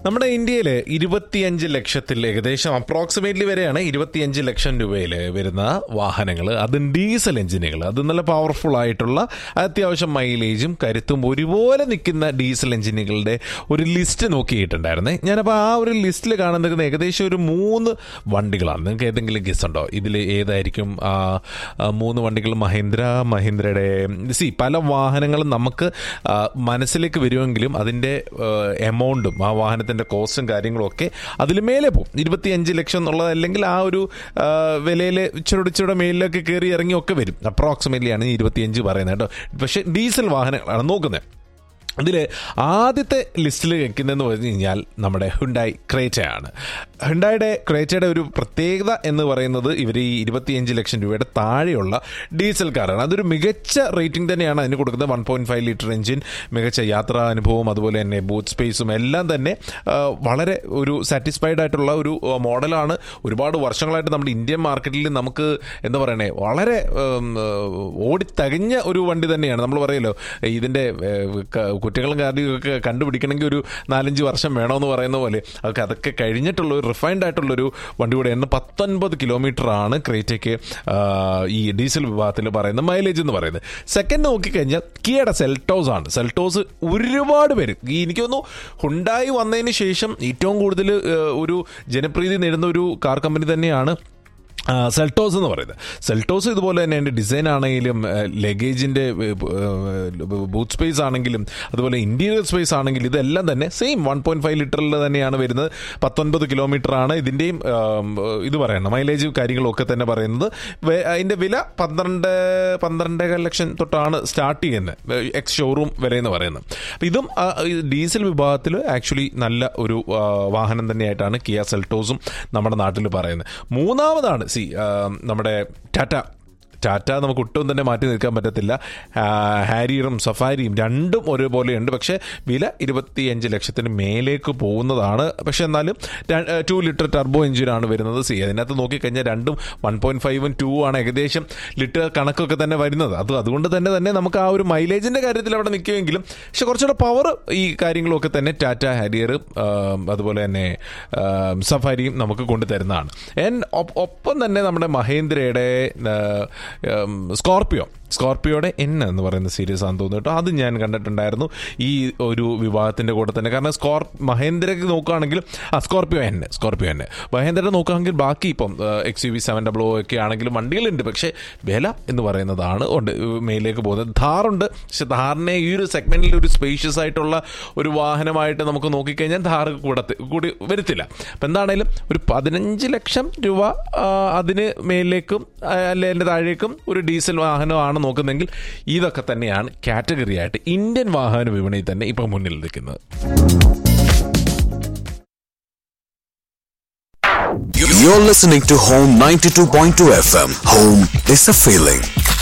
നമ്മുടെ ഇന്ത്യയിൽ ഇരുപത്തിയഞ്ച് ലക്ഷത്തിൽ ഏകദേശം അപ്രോക്സിമേറ്റ്ലി വരെയാണ് ഇരുപത്തിയഞ്ച് ലക്ഷം രൂപയിൽ വരുന്ന വാഹനങ്ങൾ അതും ഡീസൽ എഞ്ചിനുകൾ അത് നല്ല പവർഫുൾ ആയിട്ടുള്ള അത്യാവശ്യം മൈലേജും കരുത്തും ഒരുപോലെ നിൽക്കുന്ന ഡീസൽ എഞ്ചിനുകളുടെ ഒരു ലിസ്റ്റ് നോക്കിയിട്ടുണ്ടായിരുന്നേ ഞാനപ്പോൾ ആ ഒരു ലിസ്റ്റിൽ കാണുന്നത് ഏകദേശം ഒരു മൂന്ന് വണ്ടികളാണ് നിങ്ങൾക്ക് ഏതെങ്കിലും ഗസ് ഉണ്ടോ ഇതിൽ ഏതായിരിക്കും ആ, ആ, മൂന്ന് വണ്ടികൾ മഹീന്ദ്ര മഹീന്ദ്രയുടെ സി പല വാഹനങ്ങളും നമുക്ക് ആ, മനസ്സിലേക്ക് വരുമെങ്കിലും അതിൻ്റെ എമൗണ്ടും ആ വാഹനത്തിൻ്റെ കോസ്റ്റും കാര്യങ്ങളും ഒക്കെ അതിൽ മേലെ പോകും ഇരുപത്തിയഞ്ച് ലക്ഷം എന്നുള്ളതല്ലെങ്കിൽ ആ ഒരു വിലയിൽ ഇച്ചിരി ഇച്ചിരി മേലിലൊക്കെ കയറി ഇറങ്ങി ഒക്കെ വരും അപ്രോക്സിമേറ്റ്ലി ആണ് ഈ ഇരുപത്തിയഞ്ച് പറയുന്നത് കേട്ടോ പക്ഷേ ഡീസൽ വാഹനങ്ങളാണ് നോക്കുന്നത് അതിൽ ആദ്യത്തെ ലിസ്റ്റിൽ വെക്കുന്നതെന്ന് പറഞ്ഞു കഴിഞ്ഞാൽ നമ്മുടെ ഹുണ്ടായി ക്രേറ്റയാണ് ഹുണ്ടായുടെ ക്രേറ്റയുടെ ഒരു പ്രത്യേകത എന്ന് പറയുന്നത് ഇവർ ഈ ഇരുപത്തിയഞ്ച് ലക്ഷം രൂപയുടെ താഴെയുള്ള ഡീസൽ കാറാണ് അതൊരു മികച്ച റേറ്റിംഗ് തന്നെയാണ് അതിന് കൊടുക്കുന്നത് one point five litre engine മികച്ച യാത്രാ അനുഭവം അതുപോലെ തന്നെ ബൂത്ത് സ്പേസും എല്ലാം തന്നെ ആ, വളരെ ഒരു സാറ്റിസ്ഫൈഡ് ആയിട്ടുള്ള ഒരു ആ, മോഡലാണ് ഒരുപാട് വർഷങ്ങളായിട്ട് നമ്മുടെ ഇന്ത്യൻ മാർക്കറ്റിൽ നമുക്ക് എന്താ പറയണേ വളരെ ഉം, ഓടിത്തകഞ്ഞ ഒരു വണ്ടി തന്നെയാണ് നമ്മൾ പറയല്ലോ ഇതിൻ്റെ ഏഹ്, ക- കുറ്റങ്ങളും കാര്യങ്ങളൊക്കെ കണ്ടുപിടിക്കണമെങ്കിൽ ഒരു നാലഞ്ച് വർഷം വേണമെന്ന് പറയുന്ന പോലെ അതൊക്കെ അതൊക്കെ കഴിഞ്ഞിട്ടുള്ള ഒരു റിഫൈൻഡ് ആയിട്ടുള്ളൊരു വണ്ടി കൂടെയാണ് പത്തൊൻപത് കിലോമീറ്റർ ആണ് ക്രേറ്റയ്ക്ക് ആ, ഈ ഡീസൽ വിഭാഗത്തിൽ പറയുന്ന മൈലേജ് എന്ന് പറയുന്നത് സെക്കൻഡ് നോക്കിക്കഴിഞ്ഞാൽ കിയയുടെ സെൽട്ടോസ് ആണ് സെൽട്ടോസ് ഒരുപാട് പേര് ഈ എനിക്ക് തോന്നുന്നു ഹുണ്ടായി വന്നതിന് ശേഷം ഏറ്റവും കൂടുതൽ ഏഹ്, ഒരു ജനപ്രീതി നേടുന്ന ഒരു കാർ കമ്പനി തന്നെയാണ് ആ, സെൽട്ടോസ് എന്ന് പറയുന്നത് സെൽട്ടോസ് ഇതുപോലെ തന്നെ അതിൻ്റെ ഡിസൈൻ ആണെങ്കിലും ലഗേജിൻ്റെ ബൂത്ത് സ്പേസ് ആണെങ്കിലും അതുപോലെ ഇൻറ്റീരിയർ സ്പേസ് ആണെങ്കിലും ഇതെല്ലാം തന്നെ സെയിം വൺ പോയിന്റ് ഫൈവ് ലിറ്ററിൽ തന്നെയാണ് വരുന്നത് പത്തൊൻപത് കിലോമീറ്റർ ആണ് ഇതിൻ്റെയും ആം, ഇത് പറയണം മൈലേജ് കാര്യങ്ങളൊക്കെ തന്നെ പറയുന്നത് വേ- അതിൻ്റെ വില പന്ത്രണ്ട് പന്ത്രണ്ടേകാൽ ലക്ഷം തൊട്ടാണ് സ്റ്റാർട്ട് ചെയ്യുന്നത് എക്സ് ഷോറൂം വില എന്ന് പറയുന്നത് അപ്പം ഇതും ആ, ഈ ഡീസൽ വിഭാഗത്തിൽ ആക്ച്വലി നല്ല ഒരു ആ, വാഹനം തന്നെയായിട്ടാണ് കിയ സെൽട്ടോസും നമ്മുടെ നാട്ടിൽ പറയുന്നത് മൂന്നാമതാണ് സി നമ്മുടെ ടാറ്റ ടാറ്റ നമുക്ക് ഒട്ടും തന്നെ മാറ്റി നിൽക്കാൻ പറ്റത്തില്ല ആ, ഹാരിയറും സഫാരിയും രണ്ടും ഒരുപോലെയുണ്ട് പക്ഷേ വില ഇരുപത്തിയഞ്ച് ലക്ഷത്തിന് മേലേക്ക് പോകുന്നതാണ് പക്ഷെ എന്നാലും ടു ലിറ്റർ ടർബോ എഞ്ചിനാണ് വരുന്നത് സി അതിനകത്ത് നോക്കിക്കഴിഞ്ഞാൽ രണ്ടും വൺ പോയിന്റ് ഫൈവും ടു ആണ് ഏകദേശം ലിറ്റർ കണക്കൊക്കെ തന്നെ വരുന്നത് അത് അതുകൊണ്ട് തന്നെ തന്നെ നമുക്ക് ആ ഒരു മൈലേജിന്റെ കാര്യത്തിൽ അവിടെ നിൽക്കുമെങ്കിലും പക്ഷെ കുറച്ചുകൂടെ പവർ ഈ കാര്യങ്ങളൊക്കെ തന്നെ ടാറ്റ ഹാരിയർ അതുപോലെ തന്നെ ആം, സഫാരിയും നമുക്ക് കൊണ്ടുതരുന്നതാണ് എൻ ഒപ്പ്- ഒപ്പം തന്നെ നമ്മുടെ മഹേന്ദ്രയുടെ ആ, ഉം, സ്കോർപിയോ സ്കോർപിയോയുടെ എൻ എന്ന് പറയുന്ന സീരീസ് ആണെന്ന് തോന്നുന്നു കേട്ടോ അത് ഞാൻ കണ്ടിട്ടുണ്ടായിരുന്നു ഈ ഒരു വിഭാഗത്തിന്റെ കൂടെ തന്നെ കാരണം സ്കോർ മഹേന്ദ്രയ്ക്ക് നോക്കുകയാണെങ്കിൽ ആ സ്കോർപിയോ എൻ സ്കോർപിയോ എൻ മഹേന്ദ്രയുടെ നോക്കുകയാണെങ്കിൽ ബാക്കി ഇപ്പം X U V seven double ഒക്കെ ആണെങ്കിലും വണ്ടികളുണ്ട് പക്ഷേ വില എന്ന് പറയുന്നതാണ് ഉണ്ട് മേലേക്ക് പോകുന്നത് ധാറുണ്ട് പക്ഷെ ധാറിനെ ഈ ഒരു സെഗ്മെന്റിൽ ഒരു സ്പേഷ്യസ് ആയിട്ടുള്ള ഒരു വാഹനമായിട്ട് നമുക്ക് നോക്കിക്കഴിഞ്ഞാൽ ധാർ കൂടെ കൂടി വരത്തില്ല അപ്പം എന്താണേലും ഒരു പതിനഞ്ച് ലക്ഷം രൂപ ആ, അതിന് മേലിലേക്കും ആ, അല്ലെ അതിൻ്റെ താഴേക്കും ഒരു ഡീസൽ വാഹനമാണ് നോക്കുന്നതെങ്കിൽ ഇതൊക്കെ തന്നെയാണ് കാറ്റഗറി ആയിട്ട് ഇന്ത്യൻ വാഹന വിപണിയിൽ തന്നെ ഇപ്പം മുന്നിൽ നിൽക്കുന്നത് You're listening to Home 92.2 FM. Home is a feeling.